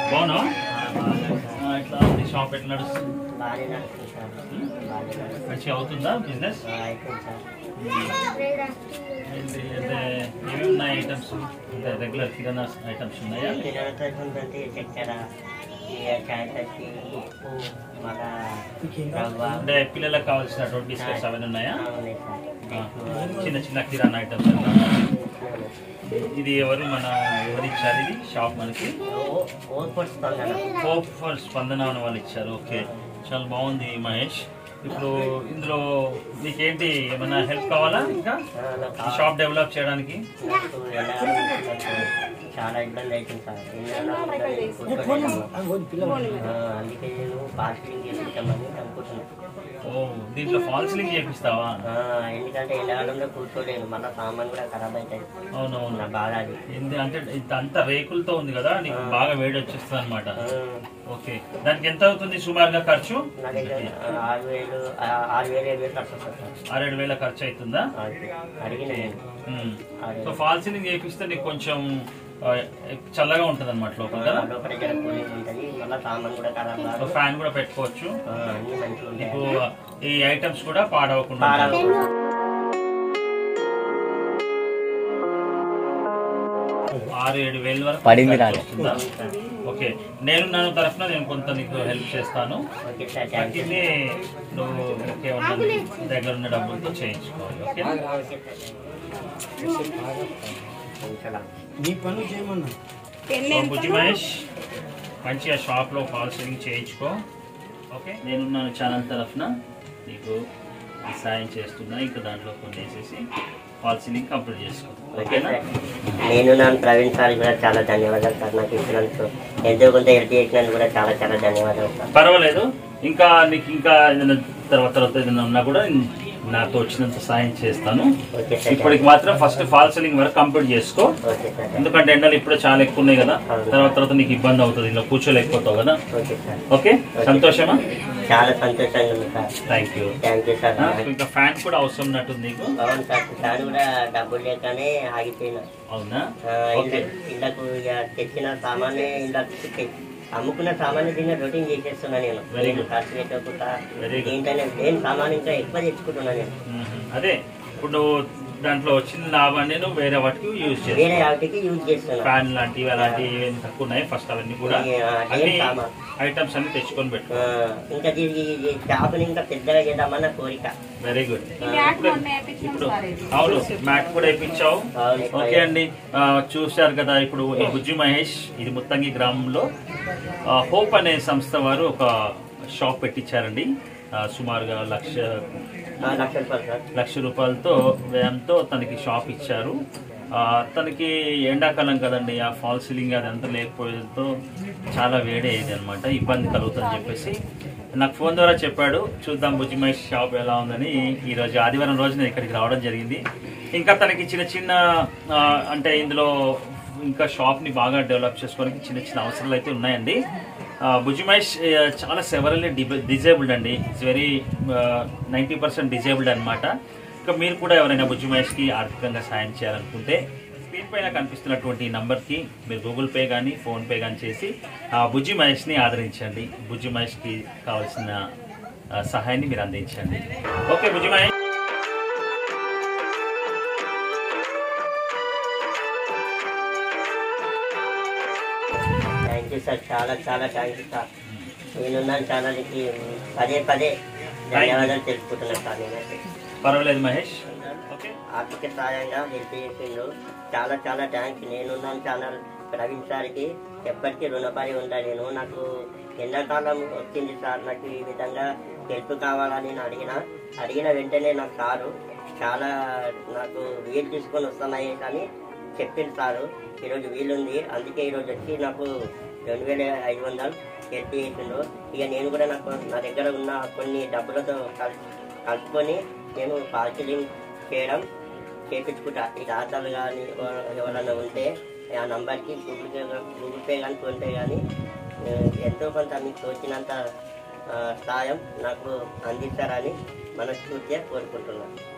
బాగున్నా ఇట్లా ఉంది షాప్ ఎట్లా నడుస్తుంది బాగానే నడుస్తుంది సార్ బాగానే నడుస్తుంది మంచిగా అవుతుందా బిజినెస్ ఆ, అయిపోయింది సార్ ఏంటి అంటే ఏమి ఉన్నాయి ఐటమ్స్ అంటే రెగ్యులర్ కిరాణా ఐటమ్స్ ఉన్నాయా పిల్లలతో ఉందంటే చక్కెర ఇక చాయ్ పత్తి ఉప్పు మళ్ళా రవ్వ అంటే పిల్లలకు కావాల్సినటువంటి బిస్కెట్స్ అవన్నీ ఉన్నాయా ఆ, ఉన్నాయి సార్ ఆ, చిన్న చిన్న కిరాణా ఐటమ్స్ ఇది ఎవరు మన ఎవరు ఇచ్చారు ఇది షాప్ మనకి ఓ- ఓట్పొట్ స్పందన హోప్ ఫర్ స్పందన అనే వాళ్ళు ఇచ్చారు ఓకే చాలా బాగుంది మహేష్ ఇప్పుడు ఇందులో నీకేంటి ఏమైనా హెల్ప్ కావాలా ఇంకా ఆ, నాకు ఈ షాప్ డెవలప్ చేయడానికి నాకు ఎండాకాలం నాకు చాలా ఇబ్బంది అవుతుంది సార్ ఎండాకాలం కూర్చోలేను. ఆ, అందుకే నేను పార్కింగ్ చేపించామని అనుకుంటున్నాను ఓ దీంట్లో ఫాల్ సీలింగ్ చేపిస్తావా ఆ, ఎందుకంటే ఎండాకాలంలో కూర్చోలేను మళ్ళీ సామాన్ కూడా ఖరాబ్ అవుతాయి అవునవును నా బాధ అది ఏంది అంటే ఇదంతా రేకులతో ఉంది కదా నీకు బాగా వేడి వచ్చేస్తుంది అనమాట ఆ, ఓకే దానికి ఎంత అవుతుంది సుమారుగా ఖర్చు నా దగ్గర ఆ, ఆరు వేలు ఆ, ఆరు వేలు ఏడు వేలు ఖర్చు వస్తుంది సార్ ఆరేడు వేల ఖర్చు అవుతుందా ఆ, అడిగిన నేను ఉమ్. ఆరు సో వేలు. ఫాల్ సీలింగ్ చేపిస్తే నీకు కొంచెం ఆ, చల్లగా ఉంటుంది అనమాట లోపల కదా లోపల జర కూలింగ్ ఉంటుంది మళ్ళీ సామాన్ కూడా ఖరాబ్ సో కాదు ఫ్యాన్ కూడా పెట్టుకోవచ్చు ఆ, అన్ని మంచిగా నీకు ఉంటాయి ఈ ఐటమ్స్ కూడా పాడవకుండా పాడవ ఉంటాయి. ఆరు ఏడు వేల వరకు పడింది ఖర్చు రాలే. వస్తుందా? ఓకే నేను నన్ను తరఫున నేను కొంత నీకు హెల్ప్ చేస్తాను ఓకే సార్ థ్యాంక్ యూ తగ్గింది నువ్వు ఓకే ఉన్నది దగ్గర ఉన్న డబ్బులతో చేయించుకోవాలి ఓకే ఓకే సార్ కొంచెం నీ పనులు చేయమన్నా సో బుజ్జి మహేష్ మంచిగా షాప్లో ఫాల్ సీలింగ్ చేయించుకో ఓకే నేనున్నాను ఛానల్ తరఫున నీకు ఈ సాయం చేస్తున్నా ఇంకా దాంట్లో కొన్ని వేసేసి ఫాల్ సీలింగ్ కంప్లీట్ చేసుకో ఓకే ఓకేనా సార్ నేను నా ప్రవీణ్ సార్ కూడా చాలా ధన్యవాదాలు సార్ నాకు ఇచ్చినందుకు ఎంతో కొంత హెల్ప్ చేసినందుకు కూడా చాలా చాలా ధన్యవాదాలు సార్ పర్వాలేదు ఇంకా నీకు ఇంకా ఏదైనా తర్వాత తర్వాత ఏదైనా ఉన్నా కూడా నాతో వచ్చినంత సాయం చేస్తాను ఓకే సార్ ఇప్పటికి మాత్రం ఫస్ట్ ఫాల్ సీలింగ్ వరకు కంప్లీట్ చేసుకో ఓకే సార్ ఎందుకంటే ఎండలు ఇప్పుడే చాలా ఎక్కువ ఉన్నాయి కదా తర్వాత తర్వాత నీకు ఇబ్బంది అవుతుంది ఇలా కూర్చోలేకపోతావు కదా ఓకే సార్ ఓకే సంతోషమా చాలా సంతోషంగా ఉంది sir thank you thank you sir ఇంకా ఫ్యాన్ కూడా అవసరం ఉన్నట్టుంది నీకు అవును సార్ సార్ కూడా డబ్బులు లేకనే ఆగిపోయినా అవునా ఆ, ఓకే ఇళ్ళ- ఇళ్ళకు ఇక తెచ్చిన సామాన్య ఇళ్ళకు తె- అమ్ముకున్న సామాన్య దీన్ని రొటీన్ చేసేస్తున్నా నేను Very నేను good. ఖర్చు పెట్టకుండా Very good. ఏంటనే నేను సామాన్ ఇంకా ఎక్కువ తెచ్చుకుంటున్నా నేను మ్మ్. అదే ఇప్పుడు నువ్వు దాంట్లో వచ్చిన లాభాన్ని నువ్వు వేరే వాటికి యూజ్ వేరే చేస్తావు వాటికి యూజ్ చేస్తున్నా ఫ్యాన్ లాంటివి అలాంటివి ఏమైనా తక్కువ ఉన్నాయి ఫస్ట్ అవన్నీ కూడా ఈ, ఆ, అన్ని ఏం సామాన్? ఐటమ్స్ అన్ని తెచ్చుకొని పెట్టు ఆ, ఇంకా దీనికి ఈ షాపుని ఇంకా పెద్దగా చేద్దామన్న కోరిక వెరీ గుడ్ మ్యాట్ మొన్న వేయించినాం ఇప్పుడు సార్ ఇది. అవును మ్యాట్ కూడా వేయించావు అవును. ఓకే అండి ఆ, చూశారు కదా ఇప్పుడు ఈ బుజ్జి మహేష్ ఇది ముత్తంగి గ్రామంలో ఆ, హోప్ అనే సంస్థ వారు ఒక షాప్ పెట్టించారండి ఆ, సుమారుగా లక్ష ఆ, లక్ష రూపాయలు సార్ లక్ష రూపాయలతో వ్యయంతో తనకి షాప్ ఇచ్చారు ఆ, తనకి ఎండాకాలం కదండి ఆ ఫాల్ సీలింగ్ అదంతా లేకపోవడంతో చాలా వేడి అయ్యేది అనమాట ఇబ్బంది కలుగుతుందని చెప్పేసి నాకు ఫోన్ ద్వారా చెప్పాడు చూద్దాం బుజ్జి మహేష్ షాప్ ఎలా ఉందని ఈరోజు ఆదివారం రోజు నేను ఇక్కడికి రావడం జరిగింది ఇంకా తనకి చిన్న చిన్న ఆ, అంటే ఇందులో ఇంకా షాప్ని బాగా డెవలప్ చేసుకోవడానికి చిన్న చిన్న అవసరాలు అయితే ఉన్నాయండి ఆ, బుజ్జి మహేష్ ఆ, చాలా సెవరల్లీ డిజేబుల్డ్ అండి it's very ninety percent disabled అనమాట ఇంకా మీరు కూడా ఎవరైనా బుజ్జి మహేష్కి ఆర్థికంగా సాయం చేయాలనుకుంటే స్క్రీన్ పైన కనిపిస్తున్నటువంటి ఈ నంబర్కి మీరు గూగుల్ పే కానీ ఫోన్పే కానీ చేసి ఆ బుజ్జి మహేష్ని ఆదరించండి బుజ్జి మహేష్కి కావాల్సిన ఆ, సహాయాన్ని మీరు అందించండి okay Bujji Mahesh thank you sir చాలా చాలా థ్యాంక్ యూ సార్ నేనున్న ఛానల్కి పదే పదే ధన్యవాదాలు తెలుసుకుంటున్నాను సార్ నేనైతే పర్వాలేదు మహేష్ ఓకే ఆర్థిక సాయంగా హెల్ప్ చేసిండు చాలా చాలా థ్యాంక్స్ నేనున్నాను ఛానల్ ప్రవీణ్ సార్కి ఎప్పటికీ రుణపడి ఉంటా నేను నాకు ఎండాకాలం వచ్చింది సార్ నాకు ఈ విధంగా హెల్ప్ కావాలని నేను అడిగిన అడిగిన వెంటనే నాకు సారు చాలా నాకు వీలు తీసుకొని వస్తున్నాయి కానీ చెప్పింది సారు ఈరోజు వీలుంది అందుకే ఈరోజు వచ్చి నాకు రెండు వేల ఐదు వందలు హెల్ప్ చేసిండు ఇక నేను కూడా నాకు నా దగ్గర ఉన్న కొన్ని డబ్బులతో కల్ కలుపుకొని నేను పార్సిలింగ్ చేయడం చేపించుకుంటా ఈ దాతలు కానీ ఎవరైనా ఉంటే ఆ నంబర్కి గూగుల్ పే గూగుల్ పే కానీ ఫోన్ పే కానీ ఆ, ఎంతో కొంత మీకు తోచినంత ఆ, సాయం నాకు అందిస్తారని మనస్ఫూర్తిగా కోరుకుంటున్నాను